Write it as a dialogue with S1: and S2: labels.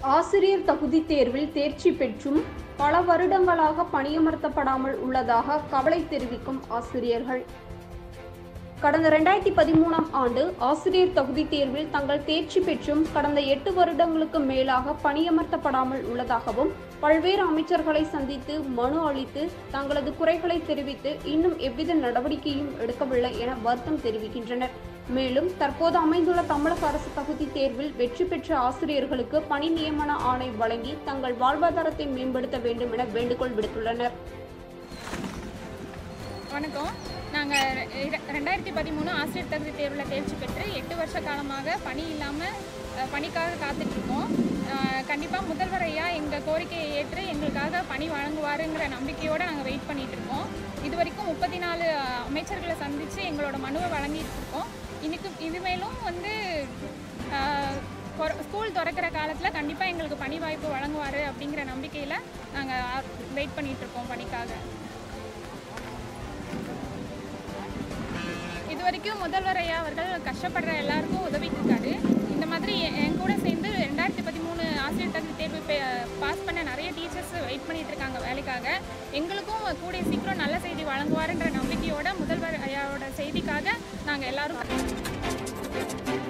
S1: ஆசிரியர் தகுதி தேர்வில் தேர்ச்சி பெற்றும் பல வருடங்களாக பணியமர்த்தப்படாமல் உள்ளதாக கவலை தெரிவிக்கும் ஆசிரியர்கள் கடந்த ரெண்டாயிரத்தி பதிமூணாம் ஆண்டு ஆசிரியர் தகுதி தேர்வில் தங்கள் தேர்ச்சி பெற்றும் கடந்த எட்டு வருடங்களுக்கு மேலாக பணியமர்த்தப்படாமல் உள்ளதாகவும் பல்வேறு அமைச்சர்களை சந்தித்து மனு அளித்து தங்களது குறைகளை தெரிவித்து இன்னும் எவ்வித நடவடிக்கையும் எடுக்கவில்லை என வருத்தம் தெரிவிக்கின்றனர் மேலும் தற்போது அமைந்துள்ள தமிழக அரசு தகுதி தேர்வில் வெற்றி பெற்ற ஆசிரியர்களுக்கு பணி நியமன ஆணை வழங்கி தங்கள் வாழ்வாதாரத்தை மேம்படுத்த வேண்டும் என வேண்டுகோள் விடுத்துள்ளனர்
S2: வணக்கம் நாங்கள் ரெண்டாயிரத்தி பதிமூணு ஆசிரியர் தகுதி தேர்வில் தேர்ச்சி பெற்று எட்டு வருஷ காலமாக பணி இல்லாமல் பணிக்காக காத்துட்ருக்கோம் கண்டிப்பாக முதல்வர் ஐயா எங்கள் கோரிக்கையை ஏற்று எங்களுக்காக பணி வழங்குவாருங்கிற நம்பிக்கையோடு நாங்கள் வெயிட் பண்ணிட்டு இருக்கோம் இது வரைக்கும் முப்பத்தி நாலு அமைச்சர்களை சந்தித்து எங்களோட மனுவை வழங்கிட்டு இருக்கோம் இன்னைக்கு இனிமேலும் வந்து ஆஹ், கொர- ஸ்கூல் திறக்கிற காலத்தில் கண்டிப்பாக எங்களுக்கு பணி வாய்ப்பு வழங்குவார் அப்படிங்கிற நம்பிக்கையில் நாங்கள் வெயிட் பண்ணிட்டு இருக்கோம் பணிக்காக இது வரைக்கும் முதல்வர் ஐயா அவர்கள் கஷ்டப்படுற எல்லாருக்கும் உதவிட்டு இருக்காரு இந்த மாதிரி எ- என் கூட சேர்ந்து ரெண்டாயிரத்தி பதிமூணு ஆசிரியர் தகுதி தேர்வு பாஸ் பண்ண நிறைய டீச்சர்ஸ் வெயிட் பண்ணிட்டு இருக்காங்க வேலைக்காக எங்களுக்கும் கூடிய சீக்கிரம் நல்ல செய்தி வழங்குவாருன்ற நம்பிக்கையோட முதல்வர் ஐயாவோட செய்திக்காக நாங்கள் எல்லாரும்